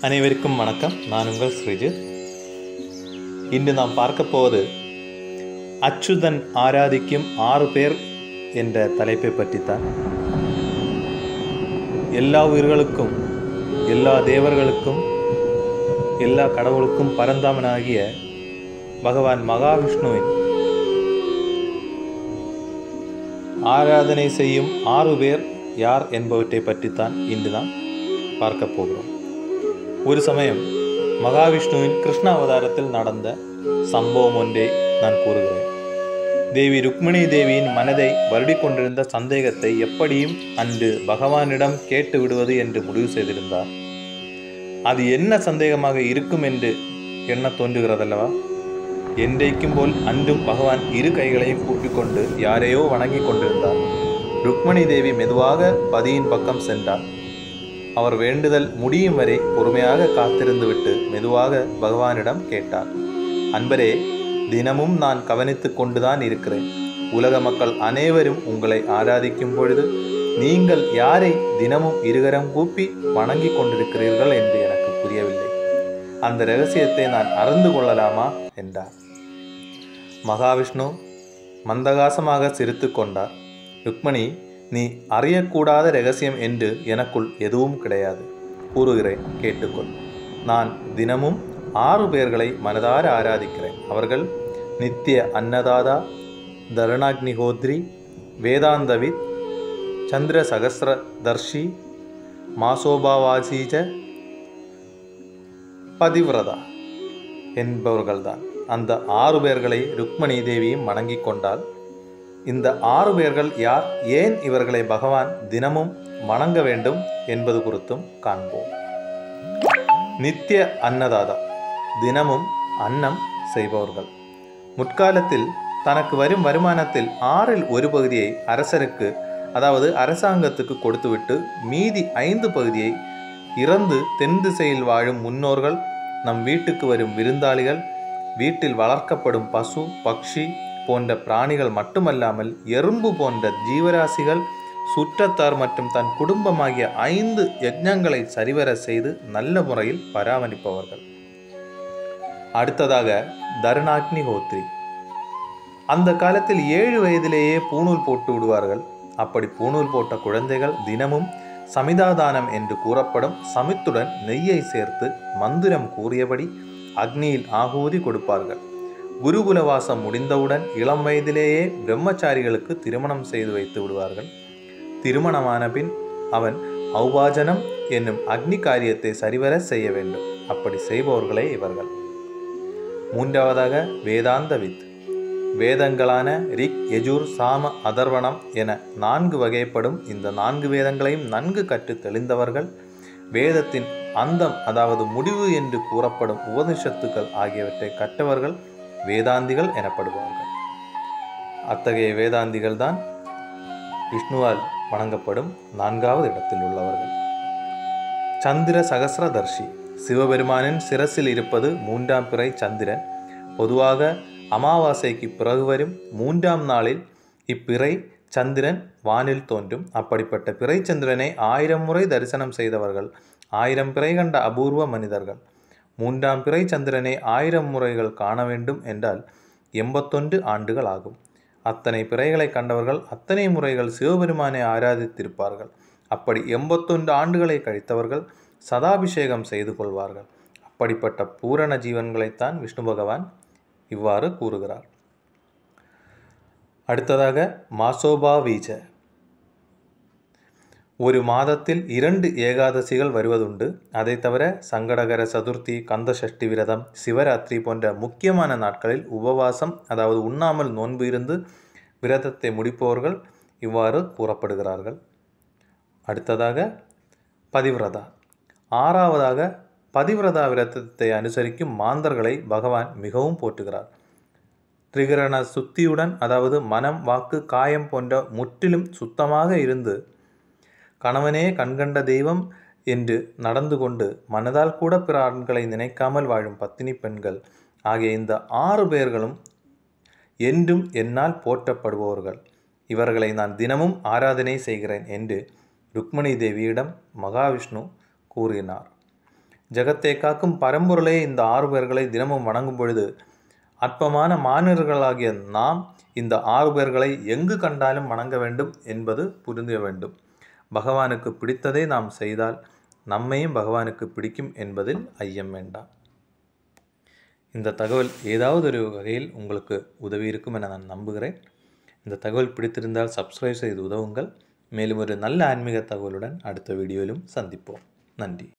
அனைவருக்கும் வணக்கம் நான் உங்கள் ஸ்ரீஜித் இன்று நாம் பார்க்க போவது அச்சுதன் ஆராதிக்கும் ஆறு பேர் என்ற தலைப்பை பற்றித்தான் எல்லா உயிர்களுக்கும் எல்லா தேவர்களுக்கும் எல்லா கடவுளுக்கும் பரந்தாமனாகிய பகவான் மகாவிஷ்ணுவின் ஆராதனை செய்யும் ஆறு பேர் யார் என்பவற்றை பற்றித்தான் இன்று நாம் பார்க்க போகிறோம் ஒரு சமயம் மகாவிஷ்ணுவின் கிருஷ்ண அவதாரத்தில் நடந்த சம்பவம் ஒன்றை நான் கூறுகிறேன் தேவி ருக்மிணி தேவியின் மனதை வருடிக் கொண்டிருந்த சந்தேகத்தை எப்படியும் அன்று பகவானிடம் கேட்டு விடுவது என்று முடிவு செய்திருந்தார் அது என்ன சந்தேகமாக இருக்கும் என்று எண்ண தோன்றுகிறதல்லவா என்றைக்கும் போல் அன்றும் பகவான் இரு கைகளையும் கூப்பிக்கொண்டு யாரையோ வணங்கிக் கொண்டிருந்தார் ருக்மணி தேவி மெதுவாக பதியின் பக்கம் சென்றார் அவர் வேண்டுதல் முடியும் வரை பொறுமையாக காத்திருந்துவிட்டு மெதுவாக பகவானிடம் கேட்டார் அன்பரே தினமும் நான் கவனித்துக் கொண்டுதான் இருக்கிறேன் உலக மக்கள் அனைவரும் உங்களை ஆராதிக்கும் பொழுது நீங்கள் யாரை தினமும் இருகரம் கூப்பி வணங்கிக் கொண்டிருக்கிறீர்கள் என்று எனக்கு புரியவில்லை அந்த ரகசியத்தை நான் அறிந்து கொள்ளலாமா என்றார் மகாவிஷ்ணு மந்தகாசமாக சிரித்து கொண்டார் ருக்மணி நீ அறியக்கூடாத ரகசியம் என்று எனக்குள் எதுவும் கிடையாது கூறுகிறேன் கேட்டுக்கொள் நான் தினமும் ஆறு பேர்களை மனதார ஆராதிக்கிறேன் அவர்கள் நித்திய அன்னதாதா தருணாக்னிஹோத்ரி வேதாந்தவித் சந்திர சகசிர தர்ஷி மாசோபாவாசீஜ பதிவிரதா என்பவர்கள்தான் அந்த ஆறு பேர்களை ருக்மணி தேவியும் வணங்கிக் கொண்டால் இந்த ஆறு பேர்கள் யார் ஏன் இவர்களை பகவான் தினமும் வணங்க வேண்டும் என்பது குறித்தும் காண்போம் நித்திய அன்னதாதா தினமும் அன்னம் செய்பவர்கள் முற்காலத்தில் தனக்கு வரும் வருமானத்தில் ஆறில் ஒரு பகுதியை அரசருக்கு அதாவது அரசாங்கத்துக்கு கொடுத்துவிட்டு மீதி ஐந்து பகுதியை இறந்து தென் திசையில் வாழும் முன்னோர்கள் நம் வீட்டுக்கு வரும் விருந்தாளிகள் வீட்டில் வளர்க்கப்படும் பசு பக்ஷி போன்ற பிராணிகள் மட்டுமல்லாமல் எறும்பு போன்ற ஜீவராசிகள் சுற்றத்தார் மற்றும் தன் குடும்பமாகிய ஐந்து யஜ்ஞங்களை சரிவர செய்து நல்ல முறையில் பராமரிப்பவர்கள் அடுத்ததாக தருணாக்னி ஹோத்ரி அந்த காலத்தில் ஏழு வயதிலேயே பூணூல் போட்டு விடுவார்கள் அப்படி பூணூல் போட்ட குழந்தைகள் தினமும் சமிதாதானம் என்று கூறப்படும் சமித்துடன் நெய்யை சேர்த்து மந்திரம் கூறியபடி அக்னியில் ஆகூதி கொடுப்பார்கள் குருகுலவாசம் முடிந்தவுடன் இளம் வயதிலேயே பிரம்மச்சாரிகளுக்கு திருமணம் செய்து வைத்து விடுவார்கள் திருமணமான பின் அவன் ஔபாஜனம் என்னும் அக்னி காரியத்தை சரிவர செய்ய வேண்டும் அப்படி செய்பவர்களே இவர்கள் மூன்றாவதாக வேதாந்த வித் வேதங்களான ரிக் யஜூர் சாம அதர்வணம் என நான்கு வகைப்படும் இந்த நான்கு வேதங்களையும் நன்கு கற்று தெளிந்தவர்கள் வேதத்தின் அந்தம் அதாவது முடிவு என்று கூறப்படும் உபனிஷத்துக்கள் ஆகியவற்றை கற்றவர்கள் வேதாந்திகள் எனப்படுவார்கள் அத்தகைய வேதாந்திகள் தான் விஷ்ணுவால் வணங்கப்படும் நான்காவது இடத்தில் உள்ளவர்கள் சந்திர சகசிரதர்ஷி சிவபெருமானின் சிரசில் இருப்பது மூன்றாம் பிறை சந்திரன் பொதுவாக அமாவாசைக்கு பிறகு வரும் மூன்றாம் நாளில் இப்பிறை சந்திரன் வானில் தோன்றும் அப்படிப்பட்ட பிறை சந்திரனை ஆயிரம் முறை தரிசனம் செய்தவர்கள் ஆயிரம் பிறை கண்ட அபூர்வ மனிதர்கள் மூன்றாம் பிறை சந்திரனை ஆயிரம் முறைகள் காண வேண்டும் என்றால் எண்பத்தொன்று ஆண்டுகள் ஆகும் அத்தனை பிறைகளை கண்டவர்கள் அத்தனை முறைகள் சிவபெருமானை ஆராதித்திருப்பார்கள் அப்படி எண்பத்தொன்று ஆண்டுகளை கழித்தவர்கள் சதாபிஷேகம் செய்து கொள்வார்கள் அப்படிப்பட்ட பூரண ஜீவன்களைத்தான் விஷ்ணு பகவான் இவ்வாறு கூறுகிறார் அடுத்ததாக மாசோபா வீஜ ஒரு மாதத்தில் இரண்டு ஏகாதசிகள் வருவதுண்டு அதை தவிர சங்கடகர சதுர்த்தி கந்த சஷ்டி விரதம் சிவராத்திரி போன்ற முக்கியமான நாட்களில் உபவாசம் அதாவது உண்ணாமல் நோன்பு இருந்து விரதத்தை முடிப்பவர்கள் இவ்வாறு கூறப்படுகிறார்கள் அடுத்ததாக பதிவிரதா ஆறாவதாக பதிவிரதா விரதத்தை அனுசரிக்கும் மாந்தர்களை பகவான் மிகவும் போற்றுகிறார் திரிகரண சுத்தியுடன் அதாவது மனம் வாக்கு காயம் போன்ற முற்றிலும் சுத்தமாக இருந்து கணவனே கண்கண்ட தெய்வம் என்று நடந்து கொண்டு மனதால் கூட பிற ஆண்களை நினைக்காமல் வாழும் பத்தினி பெண்கள் ஆகிய இந்த ஆறு பேர்களும் என்றும் என்னால் போற்றப்படுபவர்கள் இவர்களை நான் தினமும் ஆராதனை செய்கிறேன் என்று ருக்மணி தேவியிடம் மகாவிஷ்ணு கூறினார் ஜெகத்தை காக்கும் பரம்பொருளே இந்த ஆறு பேர்களை தினமும் வணங்கும் பொழுது அற்பமான மாநிலர்களாகிய நாம் இந்த ஆறு பேர்களை எங்கு கண்டாலும் வணங்க வேண்டும் என்பது புரிந்த வேண்டும் பகவானுக்கு பிடித்ததை நாம் செய்தால் நம்மையும் பகவானுக்கு பிடிக்கும் என்பதில் ஐயம் வேண்டாம் இந்த தகவல் ஏதாவது ஒரு வகையில் உங்களுக்கு உதவி இருக்கும் என நான் நம்புகிறேன் இந்த தகவல் பிடித்திருந்தால் சப்ஸ்கிரைப் செய்து உதவுங்கள் மேலும் ஒரு நல்ல ஆன்மீக தகவலுடன் அடுத்த வீடியோவிலும் சந்திப்போம் நன்றி